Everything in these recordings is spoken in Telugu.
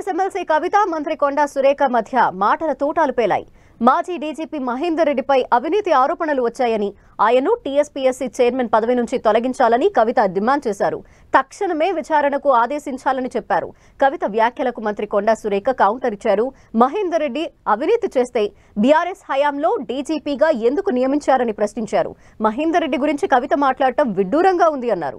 బీఆర్ఎస్ ఎమ్మెల్సీ కవిత మంత్రి కొండా సురేఖ మధ్య మాటల తూటాలు పేలాయి మాజీ డీజీపీ మహేందర్ రెడ్డిపై అవినీతి ఆరోపణలు వచ్చాయని ఆయన్ను టీఎస్పీఎస్సీ చైర్మన్ పదవి నుంచి తొలగించాలని కవిత డిమాండ్ చేశారు తక్షణమే విచారణకు ఆదేశించాలని చెప్పారు కవిత వ్యాఖ్యలకు మంత్రి కొండా సురేఖ కౌంటర్ ఇచ్చారు మహేందర్ రెడ్డి అవినీతి చేస్తే బీఆర్ఎస్ హయాంలో డీజీపీగా ఎందుకు నియమించారని ప్రశ్నించారు మహేందర్ రెడ్డి గురించి కవిత మాట్లాడటం విడ్డూరంగా ఉంది అన్నారు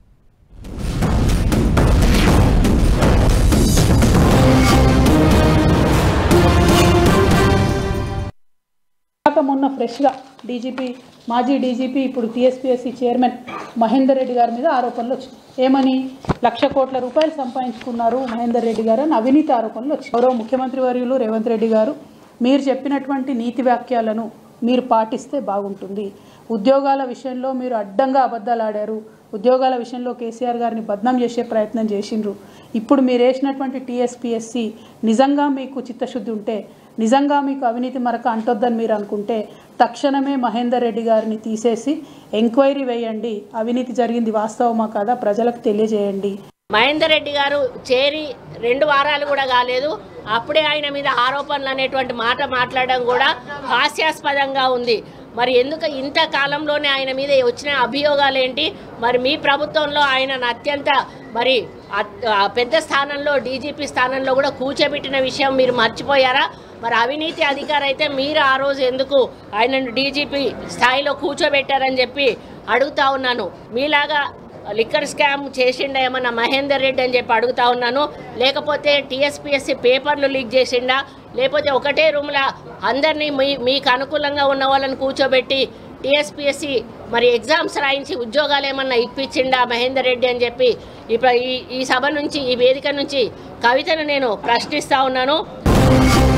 కాక మొన్న ఫ్రెష్గా డీజీపీ మాజీ డీజీపీ ఇప్పుడు టీఎస్పీఎస్సీ చైర్మన్ మహేందర్ రెడ్డి గారి మీద ఆరోపణలు వచ్చినాయి ఏమని లక్ష కోట్ల రూపాయలు సంపాదించుకున్నారు మహేందర్ రెడ్డి గారు అని అవినీతి ఆరోపణలు వచ్చాయి గౌరవ ముఖ్యమంత్రి వర్యులు రేవంత్ రెడ్డి గారు మీరు చెప్పినటువంటి నీతి వాక్యాలను మీరు పాటిస్తే బాగుంటుంది ఉద్యోగాల విషయంలో మీరు అడ్డంగా అబద్ధాలు ఆడారు ఉద్యోగాల విషయంలో కేసీఆర్ గారిని బద్నాం చేసే ప్రయత్నం చేసిండ్రు ఇప్పుడు మీరు వేసినటువంటి టీఎస్పీఎస్సి నిజంగా మీకు చిత్తశుద్ధి ఉంటే నిజంగా మీకు అవినీతి మరక అంటొద్దని మీరు అనుకుంటే తక్షణమే మహేందర్ రెడ్డి గారిని తీసేసి ఎంక్వైరీ వేయండి అవినీతి జరిగింది వాస్తవమా కాదా ప్రజలకు తెలియజేయండి మహేందర్ రెడ్డి గారు చేరి రెండు వారాలు కూడా కాలేదు అప్పుడే ఆయన మీద ఆరోపణలు అనేటువంటి మాట మాట్లాడడం కూడా హాస్యాస్పదంగా ఉంది మరి ఎందుకు ఇంత కాలంలోనే ఆయన మీద వచ్చిన అభియోగాలు ఏంటి మరి మీ ప్రభుత్వంలో ఆయనను అత్యంత మరి అత్- ఆ పెద్ద స్థానంలో డీజీపీ స్థానంలో కూడా కూర్చోబెట్టిన విషయం మీరు మర్చిపోయారా మరి అవినీతి అధికారి అయితే మీరు ఆ రోజు ఎందుకు ఆయనను డీజీపీ స్థాయిలో కూర్చోబెట్టారని చెప్పి అడుగుతా ఉన్నాను మీలాగా లిక్కర్ స్కామ్ చేసిండా ఏమన్నా మహేందర్ రెడ్డి అని చెప్పి అడుగుతా ఉన్నాను లేకపోతే టీఎస్పీఎస్సీ పేపర్లు లీక్ చేసిండా లేకపోతే ఒకటే రూమ్లో అందరినీ మీ మీకు అనుకూలంగా ఉన్న వాళ్ళని కూర్చోబెట్టి టీఎస్పీఎస్సీ మరి ఎగ్జామ్స్ రాయించి ఉద్యోగాలు ఏమన్నా ఇప్పించిండా మహేందర్ రెడ్డి అని చెప్పి ఇప్పుడు ఈ ఈ సభ నుంచి ఈ వేదిక నుంచి కవితను నేను ప్రశ్నిస్తా ఉన్నాను